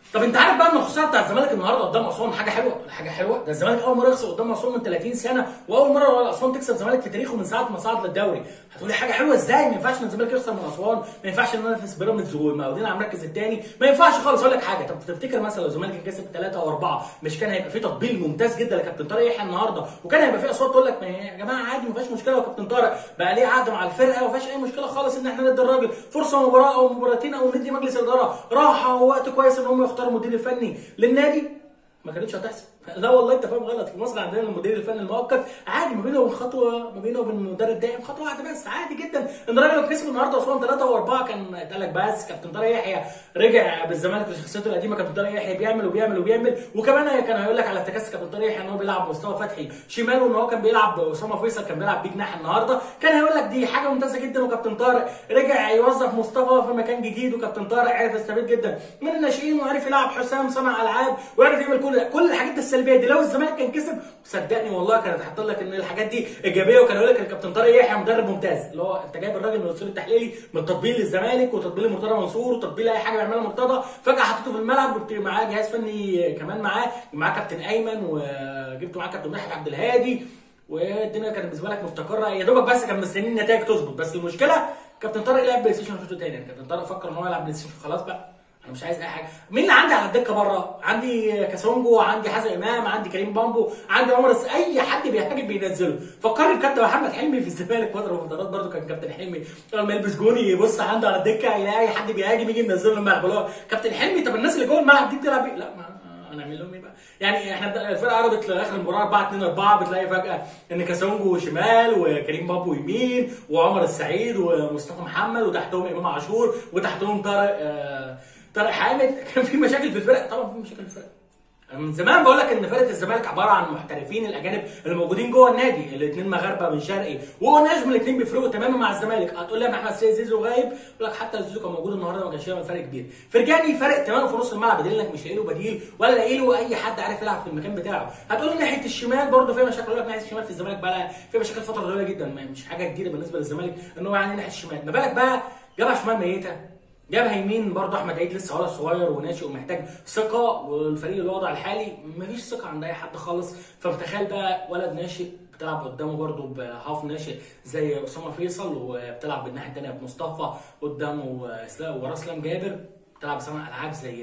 طب انت عارف بقى ان الخساره بتاع الزمالك النهارده قدام اسوان حاجه حلوه حاجه حلوه ده الزمالك اول مره يخسر قدام اسوان من 30 سنه واول مره اسوان تكسب الزمالك في تاريخه من ساعه ما صعد للدوري هتقولي حاجه حلوه ازاي ما ينفعش ان الزمالك يخسر من اسوان ما ينفعش ان ننافس بيراميدز والمقاولين على المركز الثاني ما ينفعش خالص اقول لك حاجه طب تفتكر مثلا لو الزمالك كان كسب ثلاثه او اربعه مش كان هيبقى في تطبيل ممتاز جدا لكابتن طارق يحيى النهارده وكان هيبقى في اصوات تقول لك ما يا جماعه عادي ما فيهاش مشكله وكابتن طارق بقى ليه عقد مع الفرقه وما فيهاش اي مشكله خالص ان احنا ندي الراجل فرصه مباراه او مباراتين او ندي مجلس الاداره راحه ووقت كويس ان هم يختاروا المدير الفني للنادي ما كانتش هتحصل لا والله انت فاهم غلط في مصر عندنا المدير الفني المؤقت عادي ما بينه وبين خطوه ما بينه وبين المدرب الدائم خطوه واحده بس عادي جدا ان الراجل لو كسب النهارده اسوان ثلاثه واربعه كان اتقال لك بس كابتن طارق يحيى رجع بالزمالك لشخصيته القديمه كابتن طارق يحيى بيعمل وبيعمل وبيعمل وكمان كان هيقول لك على افتكاس كابتن طارق يحيى ان هو بيلعب مصطفى فتحي شمال وان هو كان بيلعب اسامه فيصل كان بيلعب بيه جناح النهارده كان هيقول لك دي حاجه ممتازه جدا وكابتن طارق رجع يوظف مصطفى في مكان جديد وكابتن طارق عرف يستفيد جدا من الناشئين وعرف يلعب حسام صنع العاب وعرف يعمل كل كل الحاجات السلبيه دي لو الزمالك كان كسب صدقني والله كانت هتحط لك ان الحاجات دي ايجابيه وكان يقول لك الكابتن طارق يحيى مدرب ممتاز اللي هو انت جايب الراجل من الوصول التحليلي من تطبيل للزمالك وتطبيل مرتضى منصور وتطبيل اي حاجه بيعملها مرتضى فجاه حطيته في الملعب وجبت معاه جهاز فني كمان معاه معاه كابتن ايمن وجبت معاه كابتن مدحت عبد الهادي والدنيا كانت بالنسبه لك مستقره يا دوبك بس كان مستنيين النتائج تظبط بس المشكله كابتن طارق لعب بلاي ستيشن شوط تاني كابتن طارق فكر ان هو يلعب بلاي ستيشن خلاص بقى انا مش عايز اي حاجه مين اللي عندي على الدكه بره عندي كاسونجو عندي حسن امام عندي كريم بامبو عندي عمر الس- اي حد بيهاجم بينزله فكرني بكابتن محمد حلمي في الزمالك فتره من الفترات برضه كان كابتن حلمي لما يلبس جوني يبص عنده على الدكه يلاقي اي حد بيهاجم يجي ينزله الملعب اللي هو كابتن حلمي طب الناس اللي جوه الملعب دي بتلعب ايه؟ لا ما هنعمل لهم ايه بقى؟ يعني احنا بد- الفرقه قربت لاخر المباراه 4 2 4 بتلاقي فجاه ان كاسونجو شمال وكريم بابو يمين وعمر السعيد ومصطفى محمد وتحتهم امام عاشور وتحتهم طارق آه طارق حامد كان في مشاكل في الفرق طبعا في مشاكل في الفرق انا من زمان بقول لك ان فرقه الزمالك عباره عن محترفين الاجانب اللي موجودين جوه النادي الاثنين مغاربه من شرقي ونجم الاثنين بيفرقوا تماما مع الزمالك هتقول لي يا احمد سيد زيزو غايب يقول لك حتى زيزو كان موجود النهارده ما كانش يعمل فرق كبير فرجاني فرق تماما في نص الملعب بدليل انك مش لاقي له بديل ولا لاقي له اي حد عارف يلعب في المكان بتاعه هتقول لي ناحيه الشمال برده في مشاكل اقول لك ناحيه الشمال في الزمالك بقى في مشاكل فتره طويله جدا ما- مش حاجه جديده بالنسبه للزمالك ان هو يعني ناحيه الشمال ما بالك بقى جابها شمال ميته جابها يمين برضه احمد عيد لسه ولد صغير وناشئ ومحتاج ثقه والفريق الوضع الحالي مفيش ثقه عند اي حد خالص فمتخيل بقى ولد ناشئ بتلعب قدامه برضه بهاف ناشئ زي اسامه فيصل وبتلعب بالناحيه الثانيه بمصطفى قدامه اسلام وراه اسلام جابر بتلعب صانع العاب زي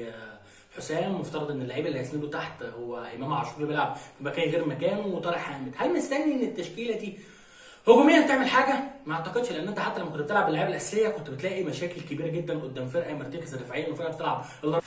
حسام مفترض ان اللعيبه اللي هيسنده تحت هو امام عاشور اللي بيلعب في مكان غير مكانه وطارق حامد هل مستني ان التشكيله دي هجوميا تعمل حاجه ما اعتقدش لان انت حتى لما كنت بتلعب باللعيبه الاساسيه كنت بتلاقي مشاكل كبيره جدا قدام فرقه مرتكزه دفاعيا وفرقه بتلعب الار-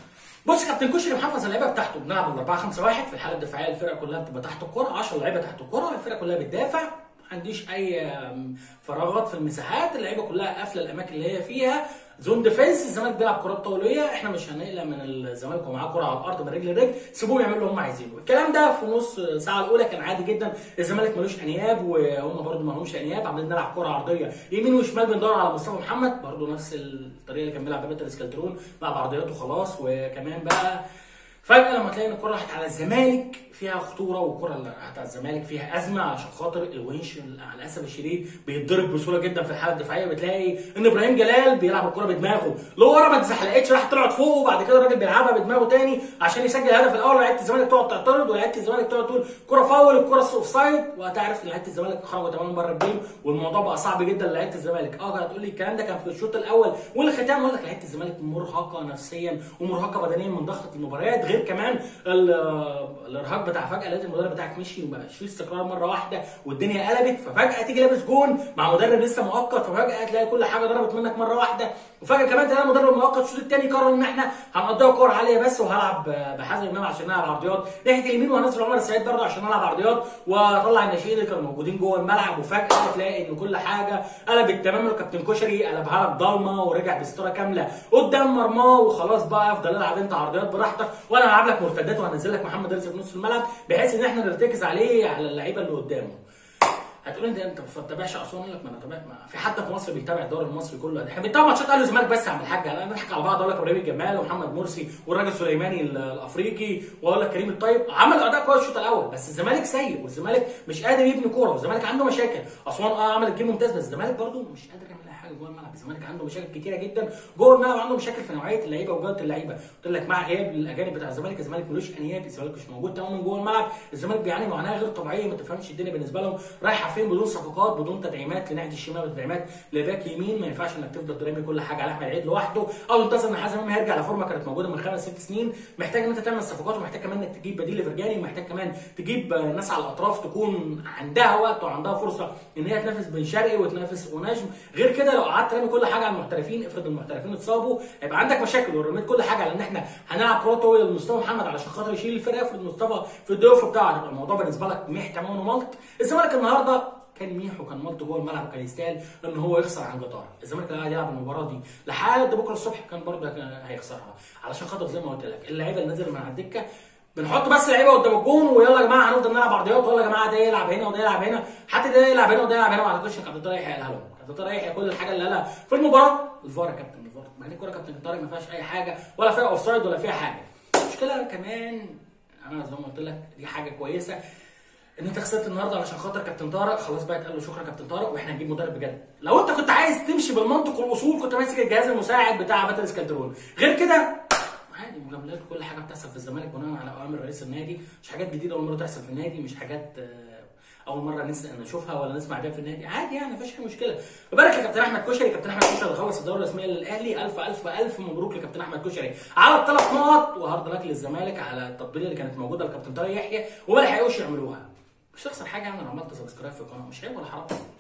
بص يا كابتن كشري محافظ على اللعيبه بتاعته بنلعب ال 4 5 1 في الحاله الدفاعيه الفرقه كلها بتبقى تحت الكره 10 لعيبه تحت الكره الفرقه كلها بتدافع ما عنديش اي أم، فراغات في المساحات اللعيبه كلها قافله الاماكن اللي هي فيها زون ديفenس الزمالك بيلعب كرات طوليه احنا مش هنقلق من الزمالك ومعاه كره على الارض من رجل لرجل سيبوهم يعملوا اللي هم عايزينه الكلام ده في نص ساعه الاولى كان عادي جدا الزمالك ملوش انياب وهم برده ما لهمش انياب عمالين نلعب كره عرضيه يمين وشمال بندور على مصطفى محمد برده نفس الطريقه اللي كان بيلعب بيها بيتر اسكالترون لعب عرضيات وخلاص وكمان بقى فجاه لما تلاقي ان الكره راحت على الزمالك فيها خطوره والكره اللي راحت على الزمالك فيها ازمه عشان خاطر الونش على الاسف الشديد بيتضرب بسهوله جدا في الحاله الدفاعيه بتلاقي ان ابراهيم جلال بيلعب الكره بدماغه لورا ما اتزحلقتش راح طلعت فوق وبعد كده الراجل بيلعبها بدماغه تاني عشان يسجل الهدف الاول لعيبه الزمالك تقعد تعترض ولعيبه الزمالك تقعد تقول كره فاول الكره اوف سايد وهتعرف ان لعيبه الزمالك خرجوا تماما بره الجيم والموضوع بقى صعب جدا لعيبه الزمالك اه هتقول لي الكلام ده كان في الشوط الاول والختام اقول لك لعيبه الزمالك مرهقه نفسيا ومرهقه بدنيا من ضغط المباريات غير كمان ال- الارهاق بتاع فجاه لقيت المدرب بتاعك مشي وما بقاش فيه استقرار مره واحده والدنيا قلبت ففجاه تيجي لابس جون مع مدرب لسه مؤقت ففجاه تلاقي كل حاجه ضربت منك مره واحده وفجاه كمان تلاقي المدرب المؤقت الشوط الثاني قرر ان احنا هنقضيها كور عاليه بس وهلعب بحازم امام عشان نلعب عرضيات ناحيه اليمين وهنزل عمر السعيد برضه عشان نلعب عرضيات واطلع الناشئين اللي كانوا موجودين جوه الملعب وفجاه تلاقي ان كل حاجه قلبت تماما وكابتن كشري قلبها لك ضلمه ورجع بستاره كامله قدام مرماه وخلاص بقى افضل العب انت عرضيات براحتك وانا هلعب لك مرتدات وهنزل لك محمد رزق في نص الملعب بحيث ان احنا نرتكز عليه على اللعيبه اللي قدامه هتقول انت انت ما بتتابعش اسوان اقول لك ما انا تابع ما في حد في مصر بيتابع الدوري المصري كله احنا بنتابع ماتشات اهلي والزمالك بس يا عم الحاج انا بنضحك على بعض اقول لك ابراهيم الجمال ومحمد مرسي والراجل سليماني ال- الافريقي واقول لك كريم الطيب عمل اداء كويس الشوط الاول بس الزمالك سيء والزمالك مش قادر يبني كوره والزمالك عنده مشاكل اسوان اه عملت جيم ممتاز بس الزمالك برده مش قادر يعمل اي حاجه جوه الملعب الزمالك عنده مشاكل كتيره جدا جوه الملعب عنده مشاكل في نوعيه اللعيبه وجوده اللعيبه قلت لك مع غياب الاجانب بتاع الزمالك الزمالك ملوش انياب الزمالك مش موجود تماما جوه الملعب الزمالك بيعاني معاناه غير طبيعيه ما تفهمش الدنيا بالنسبه لهم رايحه فين بدون صفقات بدون تدعيمات لناحيه الشمال وتدعيمات لباك يمين ما ينفعش انك تفضل ترمي كل حاجه على احمد عيد لوحده او تنتظر ان حازم امام هيرجع لفورمه كانت موجوده من خمس ست سنين محتاج ان انت تعمل صفقات ومحتاج كمان انك تجيب بديل لفرجاني ومحتاج كمان تجيب آه، ناس على الاطراف تكون عندها وقت وعندها فرصه ان هي تنافس بن شرقي وتنافس ونجم غير كده لو قعدت ترمي كل حاجه على المحترفين افرض المحترفين اتصابوا هيبقى عندك مشاكل ولو رميت كل حاجه على ان احنا هنلعب كره طويله لمصطفى محمد علشان خاطر يشيل الفرقه افرض مصطفى في الضيوف بتاعه هيبقى الموضوع بالنسبه لك ميح تمام وملط الزمالك النهارده كان ميح وكان ملط جوه الملعب وكان يستاهل ان هو يخسر عن جدار الزمالك اللي قاعد يلعب المباراه دي لحد بكره الصبح كان برضه كان هيخسرها علشان خاطر زي ما قلت لك اللعيبه اللي نازله من على الدكه بنحط بس لعيبه قدام الجون ويلا يا جماعه هنفضل نلعب عرضيات ويلا يا جماعه ده يلعب هنا وده يلعب هنا حتى ده يلعب هنا وده يلعب هنا ما اعتقدش ان كابتن طارق يحيى قالها لهم كابتن طارق يحيى كل الحاجه اللي قالها في المباراه الفار يا كابتن الفار مع ان الكوره كابتن طارق ما فيهاش اي حاجه ولا فيها اوف سايد ولا فيها حاجه المشكله كمان انا زي ما قلت لك دي حاجه كويسه ان انت خسرت النهارده علشان خاطر كابتن طارق خلاص بقى اتقال له شكرا كابتن طارق واحنا هنجيب مدرب بجد لو انت كنت عايز تمشي بالمنطق والاصول كنت ماسك الجهاز المساعد بتاع باتريس كالترون غير كده عادي مجاملات وكل حاجه بتحصل في الزمالك بناء على اوامر رئيس النادي مش حاجات جديده اول مره تحصل في النادي مش حاجات آه، اول مره نس- نشوفها ولا نسمع بيها في النادي عادي يعني مفيش اي مشكله ببارك لكابتن احمد كشري كابتن احمد كشري اللي خلص الدوري الرسميه للاهلي الف الف الف مبروك لكابتن احمد كشري على الثلاث نقط وهارد لك للزمالك على التطبيليه اللي كانت موجوده لكابتن طارق يحيى وما لحقوش يعملوها مش هتخسر حاجه يعني لو عملت سبسكرايب في القناه مش عيب ولا حرام